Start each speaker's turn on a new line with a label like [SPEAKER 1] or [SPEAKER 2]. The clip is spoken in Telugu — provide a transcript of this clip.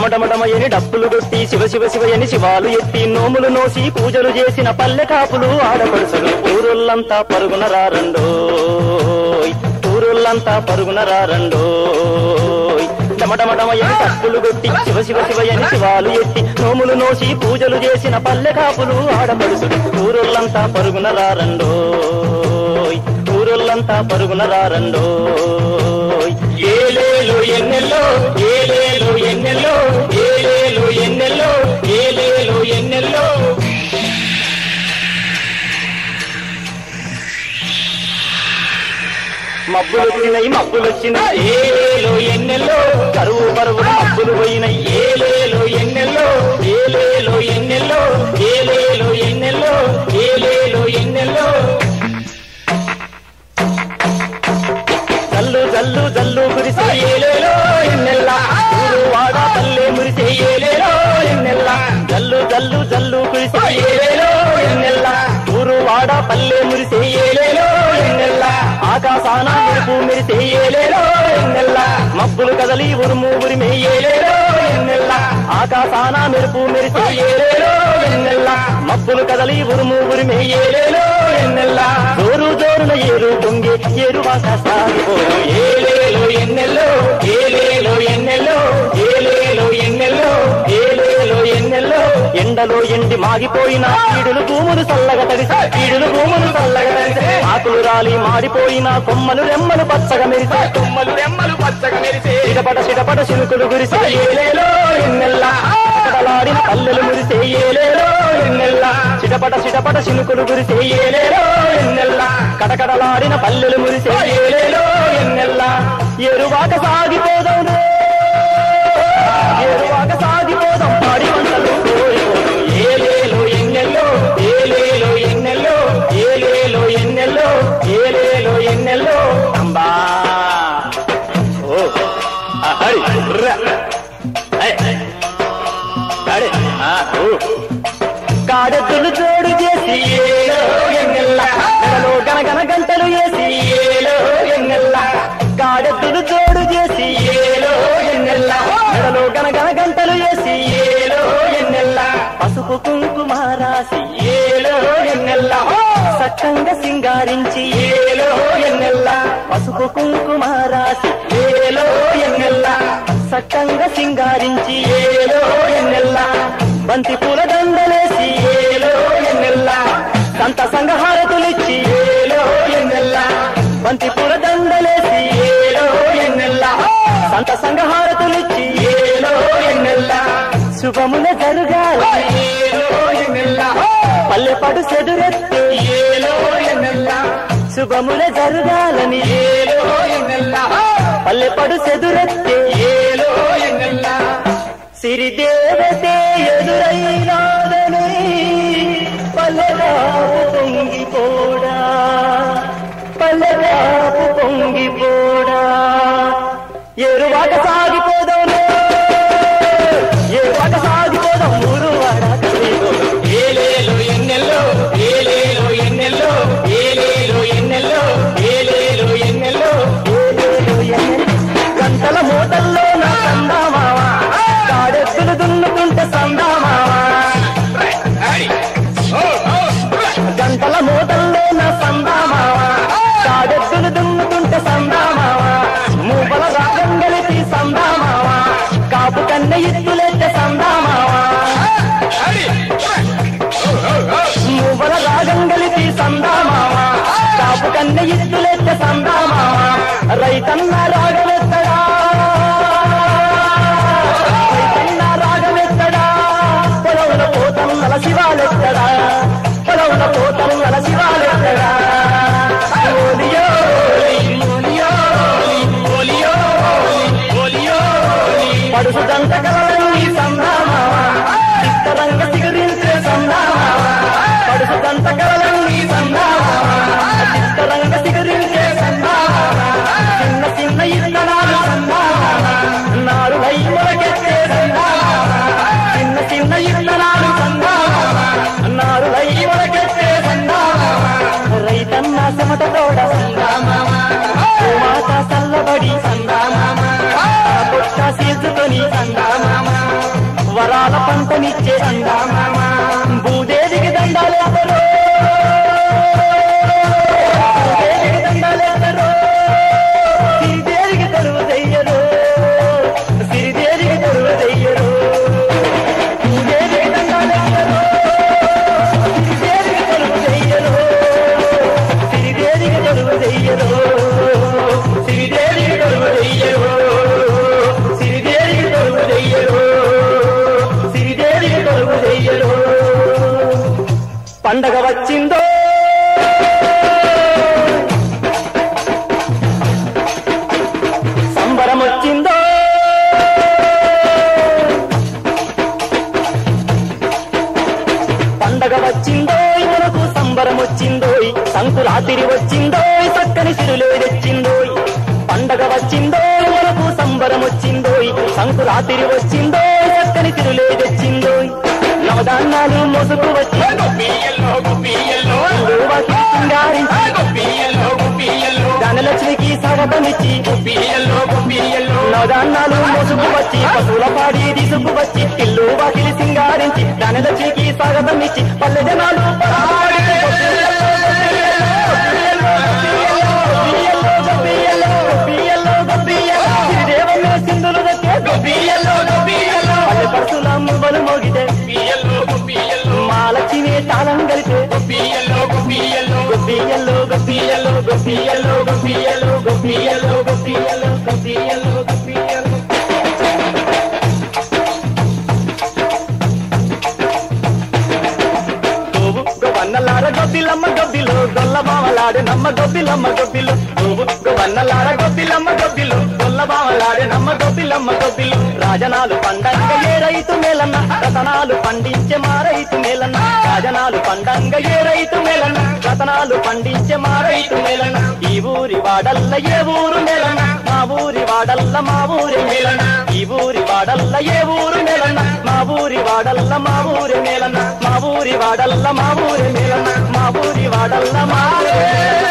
[SPEAKER 1] డమడమడమయని డప్పులు కొట్టి శివ శివ శివయని శివాలు ఎత్తి నోములు నోసి పూజలు చేసిన పల్లె కాపులు ఆడపడుచులు ఊరుల్లంతా పరుగున రారండోయ్ ఊరుల్లంతా పరుగున రారండోయ్ డమడమడమయని డప్పులు కొట్టి శివ శివ శివయని శివాలు ఎత్తి నోములు నోసి పూజలు చేసిన పల్లె కాపులు ఆడపడుచులు ఊరుల్లంతా పరుగున రారండోయ్ ఊరుల్లంతా పరుగున రారండోయ్ ఏలేలు ఎన్నెల్లో ఏలేలు ఎన్నెల్లో ఏలేలు ఎన్నెల్లో ఏలేలు ఎన్నెల్లో మబ్బులు వచ్చినాయి మబ్బులు వచ్చినాయి ఏలేలో ఎన్నెల్లో కరువు పరువు మబ్బులు పోయినాయి ఏలేలో ఎన్నెల్లో ఏలేలో ఎన్నెల్లో ఏలేలో ఎన్నెల్లో ఏలేలో ఎన్నెల్లో జల్లు జల్లు జల్లు కురిసే ఏలేలో ఎన్నెల్ల ఊరు వాడ పల్లె మురిసే ఏలేలో ఎన్నెల్ల జల్లు జల్లు జల్లు కురిసే ఏలేలో ఎన్నెల్ల ఊరు వాడ పల్లె మురిసే ఏలేలో ఎన్నెల్ల ఆకాశాన మెరుపు మెరిసే ఏలేలో ఎన్నెల్ల మబ్బులు కదలి ఉరుము ఉరిమే ఏలేలో ఎన్నెల్ల ఆకాశాన మెరుపు మెరిసే ఏలేలో ఎన్నెల్ల మబ్బులు కదలి ఉరుము ఉరిమే ఏలేలో ఎన్నెల్ల జోరు జోరున ఏరు పొంగి ఏరువాక సాగిపోను ఏలేలో ఎన్నెల్లో ఏలేలో ఎన్నెల్లో ఏలేలో ఎన్నెల్లో ఏలేలో ఎన్నెల్లో ఎండలో ఎండి మాగిపోయిన ఈడులు భూములు చల్లగా తడిసే ఈడులు భూములు చల్లగా తడిసే ఆకులు రాలి మాడిపోయిన కొమ్మలు రెమ్మలు పచ్చగా మెరిసే
[SPEAKER 2] కొమ్మలు రెమ్మలు పచ్చగా మెరిసే
[SPEAKER 1] సిడపడ సిడపడ చినుకులు గురిసే ఏలేలో ఎన్నెల్లా కడలాడిన పల్లెలు మురిసే ఏలేలో ఎన్నెల్లా చిటపట చిటపట చినుకులు గురిసే ఏలేలో ఎన్నెల్లా కడకడలాడిన పల్లెలు మురిసే ఏలేలో ఎన్నెల్లా ఎరువాక సాగిపోదాం రే. ఎరువాక సాగిపోదాం పాడి వంటలు కోరిపోదాం ఏలేలో ఎన్నెల్లో ఏలేలో ఎన్నెల్లో ఏలేలో ఎన్నెల్లో ఏలేలో ఎన్నెల్లో అంబా ఓ ఆ, హరి ర. ఐ. హరి. ఆ, ఓ. కాడెద్దులు జోడు చేసి ఏలో ఎన్నెల్ల మెడలో గనగన గంటలు వేసి ఏలో ఎన్నెల్ల కాడెద్దులు జోడు చేసి ఏలో ఎన్నెల్ల మెడలో గనగన గంటలు వేసి ఏలో ఎన్నెల్ల పసుపు కుంకుమ రాసి ఏలో ఎన్నెల్ల సక్కంగా సింగారించి ఏలో ఎన్నెల్ల పసుపు కుంకుమ రాసి ఏలో ఎన్నెల్ల సక్కంగా సింగారించి ఏలో ఎన్నెల్ల బంతి పూల దండలేసి ఏలో ఎన్నెల్ల సంత సంఘహారతులిచ్చి ఏలో ఎన్నెల్ల బంతి పూల దండలేసి ఏలో ఎన్నెల్ల సంత సంఘహారతులిచ్చి ఏలో ఎన్నెల్ల శుభముల జరుగాల ఏలో ఎన్నెల్ల పల్లెపడు సెదురెత్తి ఏలో ఎన్నెల్ల శుభముల జరుగాలని ఏలో ఎన్నెల్ల పల్లెపడు సెదురెత్తి ఏలో ఎన్నెల్ల సిరిదేవతే ఎదురైనాదని పల్లెరాపు పొంగిపోడా పల్లెరాపు పొంగిపోడా ఎరువాక సాగిపోదాం ఎరువాక సాగిపోదాం ఊరు వాడ కలిగిపోదాం ఏలేలో ఎన్నెల్లో ఏలేలో ఎన్నెల్లో ఏలేలో ఎన్నెల్లో ఏలేలో ఎన్నెల్లో ఏలేలో ఎన్నెల్లో గంటల మూటల్లో నా సందామావా కాడెత్తులు దున్నుకుంటే సందామావా గంటల మూటల్లో నా సందామావా కాడెత్తులు దున్నుకుంటే సందామావా మూపల రాగం గలిపి సందామావా కాపు కన్నె ఇత్తులెత్తే సందామావా మూవల రాగం గలిపి సందామావా కాపు కన్నె ఇత్తులెత్తే సందామావా రైతన్న రాగమెత్తడా రైతన్న రాగమెత్తడా పొలవుల పోతన్నల శివాలెత్తడా పొలవుల పోతన్నల శివాలెత్తడా ఓలియో ఓలియో ఓలియో ఓలియో పడుసు దంత కలవని సందామావా చిత్తరంగ సిగురించే సందామావా పడుసు దంత కలవని సందామావా చిత్తరంగ సిగురించే సందామావా చిన్న చిన్న ఇత్తన వచ్చే చందామామ భూదేవికి దండాలేదరో భూదేవికి దండాలేదరో సిరిదేవికి తరువు దయ్యరు సిరిదేవికి తరువు దయ్యరు భూదేవికి దండాలేదరో సిరిదేవికి తరువు దయ్యరు సిరిదేవికి తరువు దయ్యరు సిరిదేవికి తరువు దయ్యరు సిరిదేవికి తరువు దయ్యరు సిరిదేవికి తరువు దయ్యరు పండగ వచ్చిందో సంబరం వచ్చిందో పండగ వచ్చిందో మనకు సంబరం వచ్చిందో సంకురాతిరి వచ్చిందో చక్కని సిరులే తెచ్చిందో పండగ వచ్చిందో మనకు సంబరం వచ్చిందో సంకురాతిరి వచ్చిందో చక్కని సిరులే తెచ్చిందో నవధాన్యాలు మోసుకు వచ్చి
[SPEAKER 2] గొప్పియల్లో గొప్పియల్లో
[SPEAKER 1] వాకిలి సింగారించి
[SPEAKER 2] గొప్పియల్లో గొప్పియల్లో
[SPEAKER 1] ధనలక్ష్మికి స్వాగతమిచ్చి
[SPEAKER 2] గొప్పియల్లో గొప్పియల్లో
[SPEAKER 1] నవధాన్యాలు మోసుకు వచ్చి పశువుల పాడి తీసుకు వచ్చి ఇల్లు వాకిలి సింగారించి ధనలక్ష్మికి స్వాగతం ఇచ్చి పల్లె జనాలు పరాడి సింధులు
[SPEAKER 2] గొప్పియల్లో గొప్పియల్లో
[SPEAKER 1] పల్లె పరశుల మువ్వలు మోగితే
[SPEAKER 2] గొప్పియల్లో గొప్పియల్లో
[SPEAKER 1] మా లక్ష్మి తాళం కలిపే
[SPEAKER 2] గొప్పియల్లో గొప్పియల్లో
[SPEAKER 1] గొప్పియల్లో గొప్పియల్లో గొప్పియల్లో గొప్పియల్లో గొప్పియల్లో గొప్పియల్లో గొప్పియల్లో గొప్పియల్లో నువ్వు గొవన్నలార గొబ్బిలమ్మ గొబ్బిలు గొల్ల బావలాడే నమ్మ గొబ్బిలమ్మ గొబ్బిలు నువ్వు గొవన్నలార గొబ్బిలమ్మ గొబ్బిలు గొల్ల బావలాడే నమ్మ గొబ్బిలమ్మ గొబ్బిలు రాజనాలు పండంగ ఏ రైతు మేలన్న రతనాలు పండించే మా రైతు మేలన్న రాజనాలు పండంగ ఏ రైతు మేలన్న రతనాలు పండించే మా రైతు మేలన్న ఈ ఊరి వాడల్ల ఏ ఊరు మేలన్న మా ఊరి వాడల్ల మా ఊరి మేలన్న ఈ ఊరి వాడల్ల ఏ ఊరు మేలన్న మా ఊరి వాడల్ల మా ఊరి మేలన్న మా ఊరి వాడల్ల మా ఊరి మేలన్న మా ఊరి వాడల్ల మా ఊరి మేలన్న